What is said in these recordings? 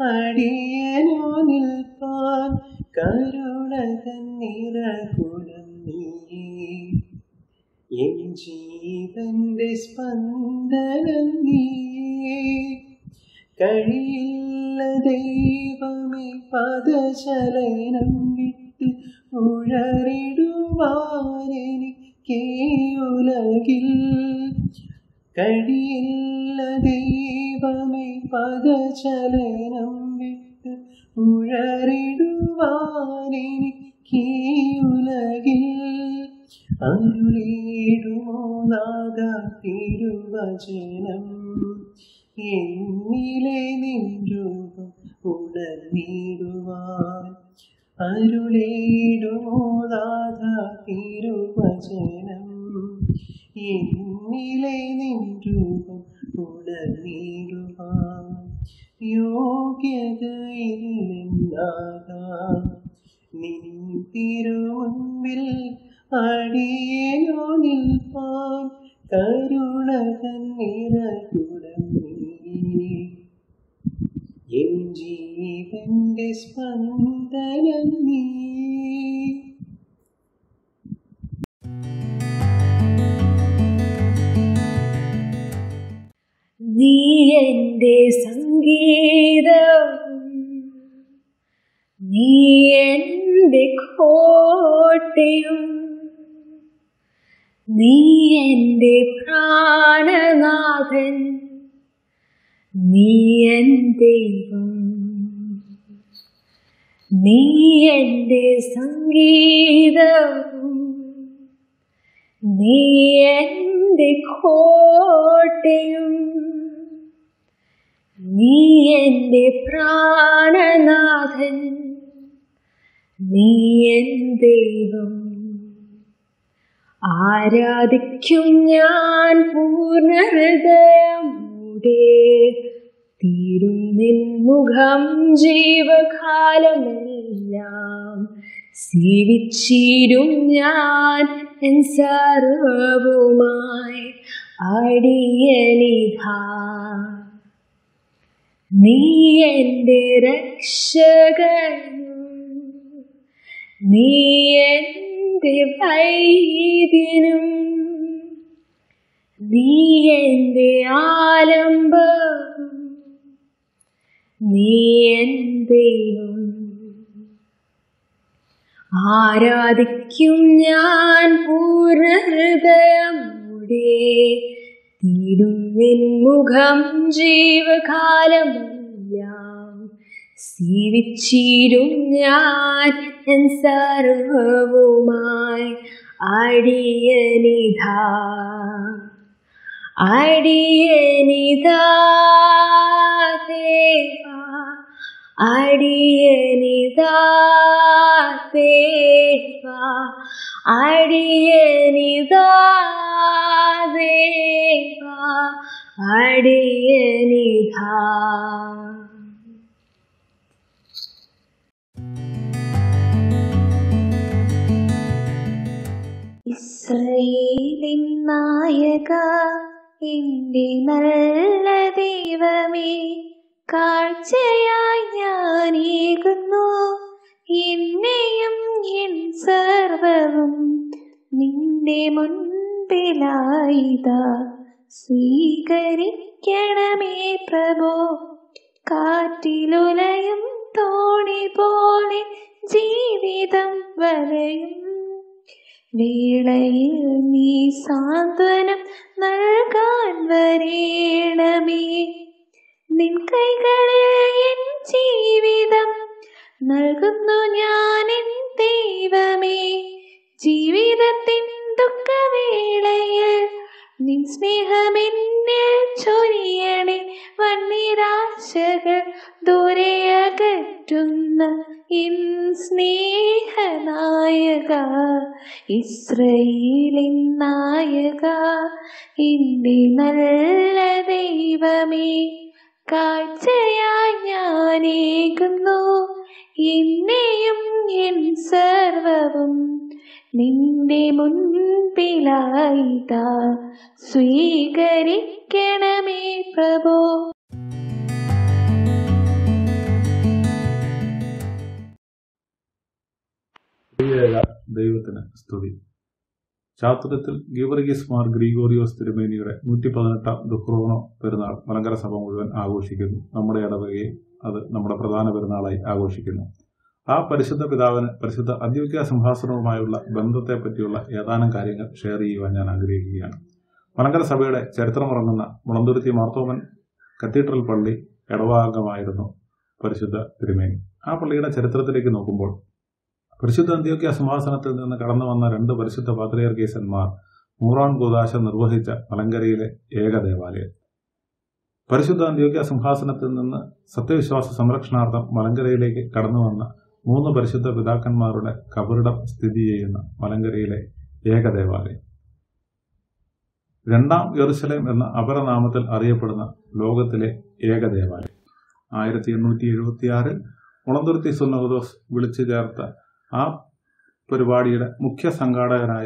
അടിയനോ നിൽപ്പാൻ കരുണ തന്നിറകുടം നീയേ എൻ ജീവന്റെ സ്പന്ദനം നീയേ കഴിയില്ല ദൈവമേ പദശലനം വിട്ട് ഉഴറിടുവാനെനിക്കേ ഉലകിൽ കഴിയില്ല ദൈവമേ പദചലനം വിട്ട് ഉഴറിടുവാനെനിക്കേ ഉലകിൽ അരുളിടുമോ നാദ തിരുവചനം എന്നിലെ നിൻരൂപം ഉണർന്നിടുവാൻ അരുളിടുമോ നാദ തിരുവചനം എന്നിലെ നിൻരൂപം ഉണർന്നിടുവാൻ യോഗ്യതയില്ലെന്നാകാൻ നിൻ തിരുമുൻപിൽ അടിയനോ നിൽപ്പാൻ കരുണ തന്നിറകുടം നീ എൻ ജീവന്റെ സ്പന്ദനം നീ നീ എൻ്റെ സംഗീതം നീ എൻ്റെ കോട്ടയും നീ എൻ്റെ പ്രാണനാഥൻ നീ എൻ ദൈവം നീ എൻ്റെ സംഗീതവും നീ എൻ്റെ കോട്ടയും നീ എൻ്റെ പ്രാണനാഥൻ നീ എൻ ദൈവം ആരാധിക്കും ഞാൻ പൂർണ്ണ ഹൃദയമൂടെ തീരും നിൻ മുഖം ജീവകാലമെല്ലാം സേവിച്ചിരും ഞാൻ എൻ സർവവുമായി അടിയനിധാ നീ എൻ്റെ രക്ഷകനും നീ എൻ്റെ വൈദ്യനും നീ എൻ്റെ ആലംബം നീ എൻ ദൈവം ആരാധിക്കും ഞാൻ പൂർണ്ണ ഹൃദയമൂടെ തീരും നിൻ മുഖം ജീവകാലമെല്ലാം സീവിച്ചിരും ഞാൻ എൻ സർവവുമായി അടിയനിധാ അടിയനിധാ ദേവാ അടിയനിതാ ദേവാ അടിയനിതാ ദേവാ അടിയനിധാ ഇസ്രയേലിൻ നായക എന്റെ നല്ല ദൈവമേ കാഴ്ചയായി ഞാനേകുന്നു എന്നെയും എൻ സർവവും നിന്റെ മുൻപിലായിതാ സ്വീകരിക്കണമേ പ്രഭോ കാറ്റിലുലയും തോണി പോലെ ജീവിതം വലയും വേളയിൽ നീ സാന്ത്വനം നൽകാൻ വരേണമേ നിൻ കൈകളിൽ എൻ ജീവിതം നൽകുന്നു ഞാൻ എൻ ദൈവമേ ജീവിതത്തിൻ ദുഃഖവേളയിൽ നിൻ സ്നേഹമെന്നിൽ ചൊരിയണേ വന്നിരാശകൾ ദൂരെ അകറ്റുന്ന ഇൻ സ്നേഹനായക ഇസ്രയേലിൻ നായക എൻ്റെ നല്ല ദൈവമേ കാഴ്ചയായി ഞാനേകുന്നു എന്നെയും എൻ സർവവും നിന്റെ മുൻപിലായിതാ സ്വീകരിക്കണമേ പ്രഭോ സ്തുതി ചാത്തുര്യത്തിൽ ഗീവർഗീസ് മാർ ഗ്രിഗോറിയോസ് തിരുമേനിയുടെ നൂറ്റി പതിനെട്ടാം ദുഃഖ്രോണോ പെരുന്നാൾ മലങ്കര സഭ മുഴുവൻ ആഘോഷിക്കുന്നു നമ്മുടെ ഇടവകയെ അത് നമ്മുടെ പ്രധാന പെരുന്നാളായി ആഘോഷിക്കുന്നു ആ പരിശുദ്ധ പിതാവിന് പരിശുദ്ധ അദ്വൈക സിംഹാസനവുമായുള്ള ബന്ധത്തെ പറ്റിയുള്ള ഏതാനും കാര്യങ്ങൾ ഷെയർ ചെയ്യുവാൻ ഞാൻ ആഗ്രഹിക്കുകയാണ് മലങ്കര സഭയുടെ ചരിത്രമുറങ്ങുന്ന മുളന്തുരുത്തി മാർത്തോമൻ കത്തീഡ്രൽ പള്ളി ഇടവാംഗമായിരുന്നു പരിശുദ്ധ തിരുമേനി ആ പള്ളിയുടെ ചരിത്രത്തിലേക്ക് നോക്കുമ്പോൾ പരിശുദ്ധ അന്ത്യോക്യ സിംഹാസനത്തിൽ നിന്ന് കടന്നു വന്ന രണ്ട് പരിശുദ്ധ പാത്രിയർഗീസന്മാർ മൂറാൻ കൂതാശ നിർവഹിച്ച മലങ്കരയിലെ ഏക ദേവാലയം പരിശുദ്ധ അന്ത്യോക്യ സിംഹാസനത്തിൽ നിന്ന് സത്യവിശ്വാസ സംരക്ഷണാർത്ഥം മലങ്കരയിലേക്ക് കടന്നു വന്ന മൂന്ന് പരിശുദ്ധ പിതാക്കന്മാരുടെ കബറിടം സ്ഥിതി ചെയ്യുന്ന മലങ്കരയിലെ ഏക ദേവാലയം രണ്ടാം യെറുസലേം എന്ന അപരനാമത്തിൽ അറിയപ്പെടുന്ന ലോകത്തിലെ ഏക ദേവാലയം ആയിരത്തി എണ്ണൂറ്റി എഴുപത്തി ആറിൽ മുളന്തുരുത്തി സുന്നഹദോസ് വിളിച്ചു ചേർത്ത ആ പരിപാടിയുടെ മുഖ്യ സംഘാടകനായ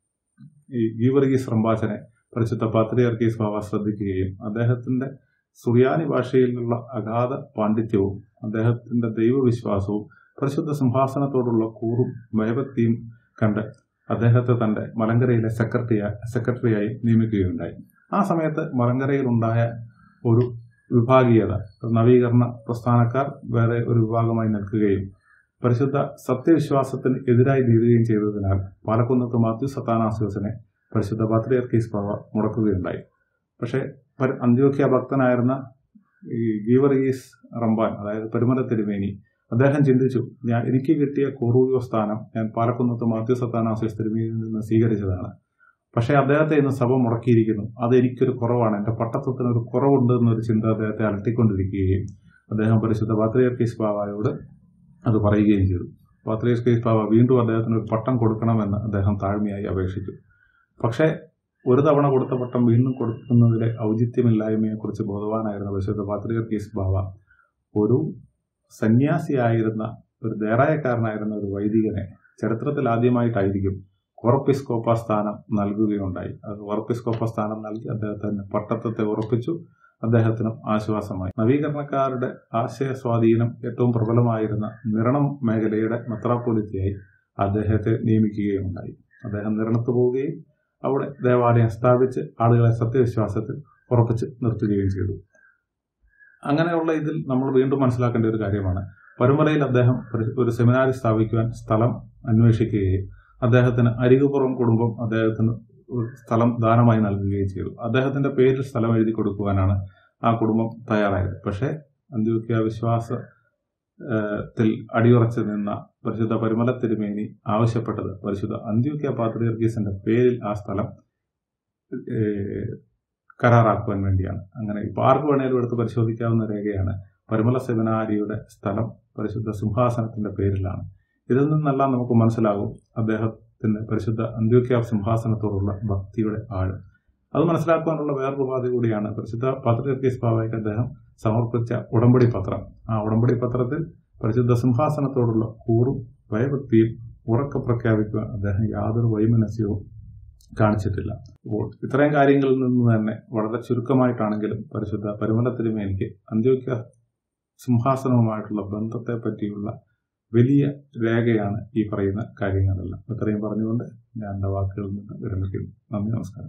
ഈ ഗീവർഗീസ് റംബാച്ചനെ പരിശുദ്ധ പാത്രിയർക്കീസ് ബാബ ശ്രദ്ധിക്കുകയും അദ്ദേഹത്തിന്റെ സുറിയാനി ഭാഷയിലുള്ള അഗാധ പാണ്ഡിത്യവും അദ്ദേഹത്തിന്റെ ദൈവവിശ്വാസവും പരിശുദ്ധ സിംഹാസനത്തോടുള്ള കൂറും ഭയഭക്തിയും കണ്ട് അദ്ദേഹത്തെ തന്റെ മലങ്കരയിലെ സെക്രട്ടറി സെക്രട്ടറിയായി നിയമിക്കുകയുണ്ടായി ആ സമയത്ത് മലങ്കരയിലുണ്ടായ ഒരു വിഭാഗീയത നവീകരണ പ്രസ്ഥാനക്കാർ വേറെ ഒരു വിഭാഗമായി നിൽക്കുകയും പരിശുദ്ധ സത്യവിശ്വാസത്തിന് എതിരായി തീരുകയും ചെയ്തതിനാൽ പാലക്കുന്നത്ത് മാത്യു സത്താനാസ്യോസിനെ പരിശുദ്ധ പാത്രിയർക്കീസ് ബാബ മുടക്കുകയുണ്ടായി പക്ഷേ അന്ത്യോക്യ ഭക്തനായിരുന്ന ഈ ഗീവർഗീസ് റംബാൻ അതായത് പെരുമല തിരുമേനി അദ്ദേഹം ചിന്തിച്ചു ഞാൻ എനിക്ക് കിട്ടിയ കൊറൂയോ സ്ഥാനം ഞാൻ പാലക്കുന്നത്ത് മാത്യു സത്താനാസ്യോസ് തിരുമേനിയിൽ നിന്ന് സ്വീകരിച്ചതാണ് പക്ഷേ അദ്ദേഹത്തെ ഇന്ന് സഭ മുടക്കിയിരിക്കുന്നു അത് എനിക്കൊരു കുറവാണ് എൻ്റെ പട്ടത്വത്തിന് ഒരു കുറവുണ്ട് എന്നൊരു ചിന്ത അദ്ദേഹത്തെ അലട്ടിക്കൊണ്ടിരിക്കുകയും അദ്ദേഹം പരിശുദ്ധ പാത്രിയർക്കീസ് ബാബായോട് അത് പറയുകയും ചെയ്തു പാത്രിയർക്കീസ് ബാബ വീണ്ടും അദ്ദേഹത്തിന് ഒരു പട്ടം കൊടുക്കണമെന്ന് അദ്ദേഹം താഴ്മയായി അപേക്ഷിച്ചു പക്ഷേ ഒരു തവണ കൊടുത്ത പട്ടം വീണ്ടും കൊടുക്കുന്നതിലെ ഔചിത്യമില്ലായ്മയെക്കുറിച്ച് ബോധവാനായിരുന്ന പരിശുദ്ധ പാത്രിയർക്കീസ് ബാബ ഒരു സന്യാസിയായിരുന്ന ഒരു ദേറായക്കാരനായിരുന്ന ഒരു വൈദികനെ ചരിത്രത്തിൽ ആദ്യമായിട്ടായിരിക്കും ഉറപ്പിസ്കോപ്പ സ്ഥാനം നൽകുകയുണ്ടായി അത് ഉറപ്പിസ്കോപ്പ സ്ഥാനം നൽകി അദ്ദേഹത്തിന് പട്ടത്വത്തെ ഉറപ്പിച്ചു അദ്ദേഹത്തിനും ആശ്വാസമായി നവീകരണക്കാരുടെ ആശയ സ്വാധീനം ഏറ്റവും പ്രബലമായിരുന്ന നിരണം മേഖലയുടെ മെത്രാപ്പൊലിത്തയായി അദ്ദേഹത്തെ നിയമിക്കുകയുണ്ടായി അദ്ദേഹം നിരണത്ത് പോവുകയും അവിടെ ദേവാലയം സ്ഥാപിച്ച് ആളുകളെ സത്യവിശ്വാസത്തിൽ ഉറപ്പിച്ച് നിർത്തുകയും ചെയ്തു അങ്ങനെയുള്ള ഇതിൽ നമ്മൾ വീണ്ടും മനസ്സിലാക്കേണ്ട ഒരു കാര്യമാണ് പരുമലയിൽ അദ്ദേഹം ഒരു സെമിനാരി സ്ഥാപിക്കുവാൻ സ്ഥലം അന്വേഷിക്കുകയും അദ്ദേഹത്തിന് അരികുപുറം കുടുംബം അദ്ദേഹത്തിന് ഒരു സ്ഥലം ദാനമായി നൽകുകയും ചെയ്തു അദ്ദേഹത്തിന്റെ പേരിൽ സ്ഥലം എഴുതി കൊടുക്കുവാനാണ് ആ കുടുംബം തയ്യാറായത് പക്ഷേ അന്ത്യോക്യ വിശ്വാസ ത്തിൽ അടിയുറച്ചു നിന്ന പരിശുദ്ധ പരിമല തിരുമേനി ആവശ്യപ്പെട്ടത് പരിശുദ്ധ അന്ത്യോക്യ പാത്രിയർഗീസിന്റെ പേരിൽ ആ സ്ഥലം കരാറാക്കുവാൻ വേണ്ടിയാണ് അങ്ങനെ ഇപ്പോൾ ആർക്ക് വേണേലും എടുത്ത് പരിശോധിക്കാവുന്ന രേഖയാണ് പരിമല സെമിനാരിയുടെ സ്ഥലം പരിശുദ്ധ സിംഹാസനത്തിന്റെ പേരിലാണ് ഇതിൽ നിന്നെല്ലാം നമുക്ക് മനസ്സിലാകും അദ്ദേഹത്തിന്റെ പരിശുദ്ധ അന്ത്യോക്യ സിംഹാസനത്തോടുള്ള ഭക്തിയുടെ ആഴം അത് മനസ്സിലാക്കുവാനുള്ള വേറൊരു ഉപാധി കൂടിയാണ് പരിശുദ്ധ പാത്രിയർക്കീസ് ബാബയ്ക്ക് അദ്ദേഹം സമർപ്പിച്ച ഉടമ്പടി പത്രം ആ ഉടമ്പടി പത്രത്തിൽ പരിശുദ്ധ സിംഹാസനത്തോടുള്ള കൂറും ഭയഭക്തിയും ഉറക്കെ പ്രഖ്യാപിക്കുവാൻ അദ്ദേഹം യാതൊരു വൈമനസ്യവും കാണിച്ചിട്ടില്ല അപ്പോൾ ഇത്രയും കാര്യങ്ങളിൽ നിന്ന് തന്നെ വളരെ ചുരുക്കമായിട്ടാണെങ്കിലും പരിശുദ്ധ പരിമല തിരുമേനിക്ക് അന്ത്യോക്യ സിംഹാസനവുമായിട്ടുള്ള ബന്ധത്തെ പറ്റിയുള്ള വലിയ രേഖയാണ് ഈ പറയുന്ന കാര്യങ്ങളെല്ലാം ഇത്രയും പറഞ്ഞുകൊണ്ട് ഞാൻ എൻ്റെ വാക്കുകളിൽ നിന്ന് വിരമിക്കുന്നു നന്ദി നമസ്കാരം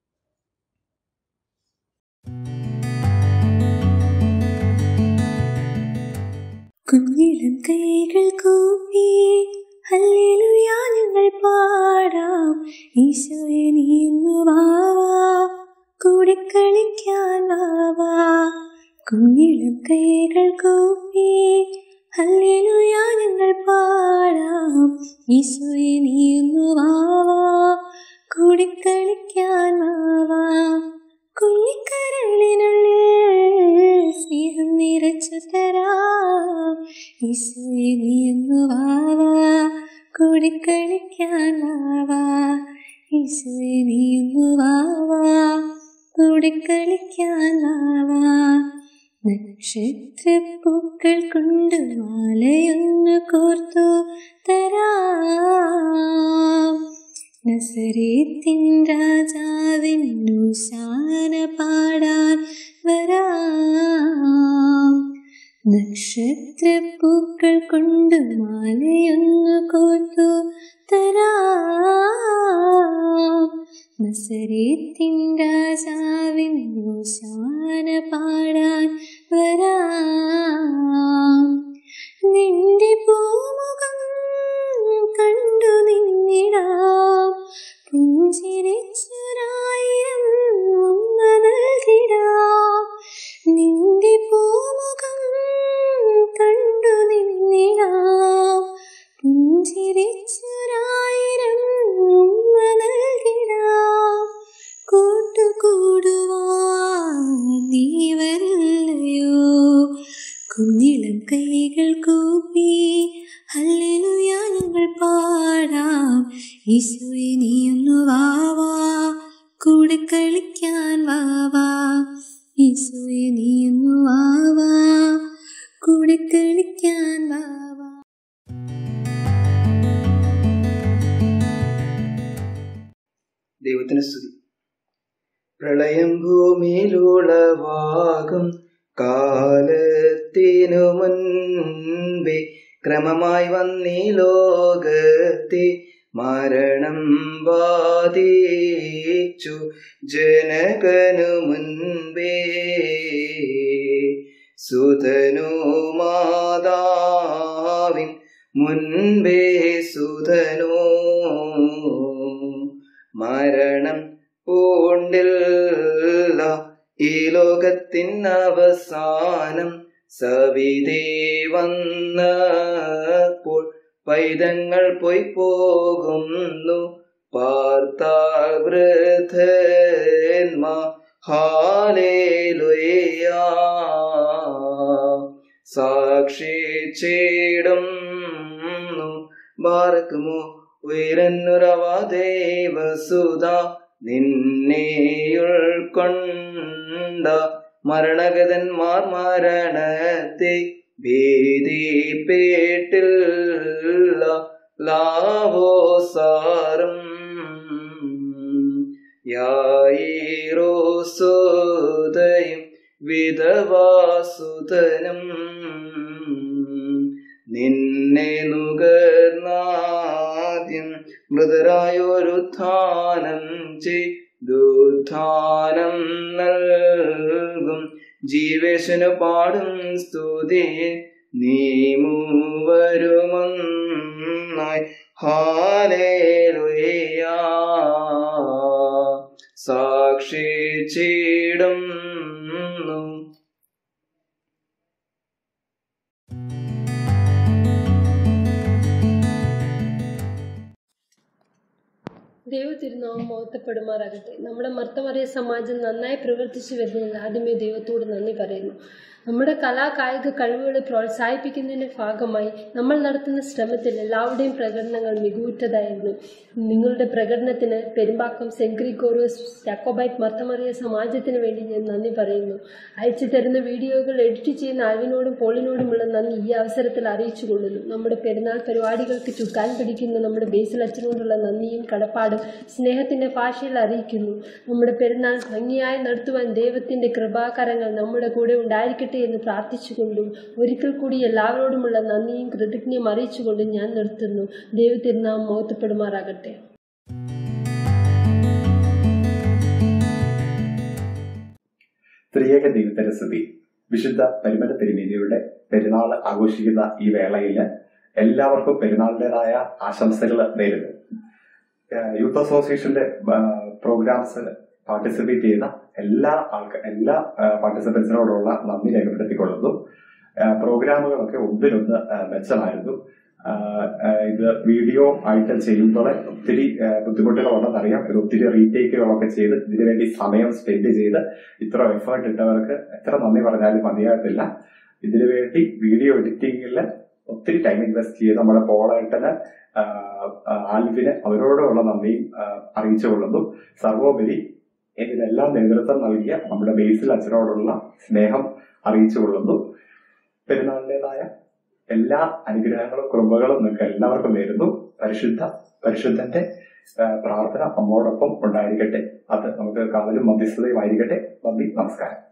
കുഞ്ഞിളം കൈകൾ കൂപ്പി ഹല്ലേലൂയ ഞങ്ങൾ പാടാം ഈശോയെ നീ ഇന്ന് വാവാ കൂടെ കളിക്കാൻ വാവാ കുഞ്ഞിളം കൈകൾ കൂപ്പി ഹല്ലേലൂയ ഞങ്ങൾ പാടാം ഈശോയെ നീ ഇന്ന് വാവാ കൂടെ കളിക്കാൻ വാവാ കുഞ്ഞിക്കരളിനുള്ളിൽ സ്നേഹം നിറച്ചു തരാം ഈശോയെ നീ എന്ന് വാവാ കൂടി കളിക്കാൻ വാവാ ഈശോയെ നീ എന്ന് വാവാ കൂടി കളിക്കാൻ വാവാ നക്ഷത്രപ്പൂക്കൾ കൊണ്ട് മാലയൊന്ന് കോർത്തു തരാം നസരേത്തിൻ രാജാവിനു ശാന പാടാൻ വരാം നക്ഷ നക്ഷത്രപ്പൂക്കൾ കൊണ്ട് മാലയൊന്നു കോർത്തു തരാം നസരേത്തിൻ രാജാവിൻ ശാന പാടാൻ വരാം നിന്റെ പൂമുഖം കണ്ടു നിന്നിടാം പുഞ്ചിരിച്ചൊരായിരം ഉമ്മ നൽകിടാം നിന്റെ പൂമുഖം കണ്ടു നിന്നിടാം പുഞ്ചിരിച്ചൊരായിരം ഉമ്മ നൽകിടാം കൂട്ടുകൂടുവാൻ നീ വരില്ലയോ കുഞ്ഞിളം കൈകൾ കൂപ്പി ഹല്ലേലൂയ ഞങ്ങൾ പാടാം ഈശോയെ നീയൊന്നു വാവാ കൂടെ കളിക്കാൻ വാവാ ഈശോയെ നീയൊന്നു വാവാ കൂടെ കളിക്കാൻ വാവാ ദൈവത്തിന് സ്തുതി പ്രളയം ഭൂമിയിലുളവാകും കാലത്തിനു മുൻപേ ക്രമമായി വന്നീ ലോകത്തെ മരണം ബാധിച്ചു ജനകനു മുൻപേ സുതനു മാതാവിൻ മുൻപേ സുതനോ മരണം പൂണ്ടില്ല ഈ ലോകത്തിൻ അവസാനം സവിതേ വന്നപ്പോൾ പൈതങ്ങൾ പോയി പോകുന്നു പാർത്താൽ വൃദ്ധന്മാ ഹാലേലുയാ സാക്ഷിച്ചിടുന്നു ബാറക്കുമോ ഉയരന്നുറവ ദേവസുത നിന്നെയുൾക്കൊണ്ട മരണഗതന്മാർ മരണത്തെ ഭീതിപ്പേട്ടില്ല ലാവോസാറും യായിറോസുതയും വിധവാസുതനും നിന്നെ നുകർന്നാദ്യം മൃതരായൊരു ധാനം ചെയ്തുത്ഥാനം നൽകും ജീവേശന് പാടും സ്തുതി നീ മൂവരുമൊന്നായി ഹാലേലുയാ സാക്ഷിച്ചിടുന്നു ദൈവത്തിരുനാമം മഹത്വപ്പെടുമാറാകട്ടെ നമ്മുടെ മർത്തമറിയ സമാജം നന്നായി പ്രവർത്തിച്ചു വരുന്നതിൽ ആദ്യമേ ദൈവത്തോട് നന്ദി പറയുന്നു നമ്മുടെ കലാ കായിക കഴിവുകളെ പ്രോത്സാഹിപ്പിക്കുന്നതിന്റെ ഭാഗമായി നമ്മൾ നടത്തുന്ന ശ്രമത്തിൽ എല്ലാവരുടെയും പ്രകടനങ്ങൾ മികവുറ്റതായിരുന്നു നിങ്ങളുടെ പ്രകടനത്തിന് Perumbakkam saint Gregorios Jacobite Marthamariyam സമാജത്തിന് വേണ്ടി ഞാൻ നന്ദി പറയുന്നു അയച്ചു തരുന്ന വീഡിയോകൾ എഡിറ്റ് ചെയ്യുന്ന അൽവിനോടും പോളിനോടുമുള്ള നന്ദി ഈ അവസരത്തിൽ അറിയിച്ചു കൊള്ളുന്നു നമ്മുടെ പെരുന്നാൾ പരിപാടികൾക്ക് ചുക്കാൻ പിടിക്കുന്ന നമ്മുടെ ബേസിൽ അച്ഛനോടുള്ള നന്ദിയും കടപ്പാടും സ്നേഹത്തിന്റെ ഭാഷയിൽ അറിയിക്കുന്നു നമ്മുടെ പെരുന്നാൾ ഭംഗിയായി നടത്തുവാൻ ദൈവത്തിന്റെ കൃപാകരങ്ങൾ നമ്മുടെ കൂടെ ഉണ്ടായിരിക്കട്ടെ എന്ന് പ്രാർത്ഥിച്ചുകൊണ്ടും ഒരിക്കൽ കൂടി എല്ലാവരോടുമുള്ള നന്ദിയും കൃതജ്ഞയും അറിയിച്ചുകൊണ്ടും ഞാൻ നിർത്തുന്നു ദൈവത്തിരുനാം മോത്തപ്പെടുമാറാകട്ടെ ത്രിയേക ദൈവത്തിന്റെ സ്തുതി വിശുദ്ധ പരിമല തിരുമേനിയുടെ പെരുന്നാൾ ആഘോഷിക്കുന്ന ഈ വേളയിൽ എല്ലാവർക്കും പെരുന്നാളിൻ്റെതായ ആശംസകൾ നേരുന്നു ഏഹ് യൂത്ത് അസോസിയേഷന്റെ പ്രോഗ്രാംസ് പാർട്ടിസിപ്പേറ്റ് ചെയ്യുന്ന എല്ലാ ആൾക്കാർ എല്ലാ പാർട്ടിസിപ്പൻസിനോടുള്ള നന്ദി രേഖപ്പെടുത്തിക്കൊള്ളുന്നു ഏഹ് പ്രോഗ്രാമുകളൊക്കെ ഒന്നിനൊന്ന് ഏഹ് മെച്ചമായിരുന്നു ആഹ് ആഹ് ഇത് വീഡിയോ ആയിട്ട് ചെയ്യുമ്പോൾ ഒത്തിരി ആഹ് ബുദ്ധിമുട്ടുകളുണ്ടെന്നറിയാം ഇത് ഒത്തിരി റീടേക്കുകളൊക്കെ ചെയ്ത് ഇതിനുവേണ്ടി സമയം സ്പെൻഡ് ചെയ്ത് ഇത്ര എഫേർട്ട് ഇട്ടവർക്ക് എത്ര നന്ദി പറഞ്ഞാലും മതിയാകത്തില്ല ഇതിനു വേണ്ടി വീഡിയോ എഡിറ്റിംഗിൽ ഒത്തിരി ടൈം ഇൻവെസ്റ്റ് ചെയ്ത് നമ്മുടെ പോളേട്ടന് ആൽവിന് അവരോടുള്ള നന്ദിയും ആഹ് അറിയിച്ചുകൊള്ളുന്നു സർവോപരി ഇതിനെല്ലാം നേതൃത്വം നൽകിയ നമ്മുടെ ബേസിൽ അച്ഛനോടുള്ള സ്നേഹം അറിയിച്ചുകൊള്ളുന്നു പെരുന്നാളിൻ്റെതായ എല്ലാ അനുഗ്രഹങ്ങളും കുറുമ്പുകളും നിങ്ങൾക്ക് എല്ലാവർക്കും നേരുന്നു പരിശുദ്ധ പരിശുദ്ധന്റെ ആ, പ്രാർത്ഥന നമ്മോടൊപ്പം ഉണ്ടായിരിക്കട്ടെ അത് നമുക്ക് കാവലും മധ്യസ്ഥതയും ആയിരിക്കട്ടെ നന്ദി നമസ്കാരം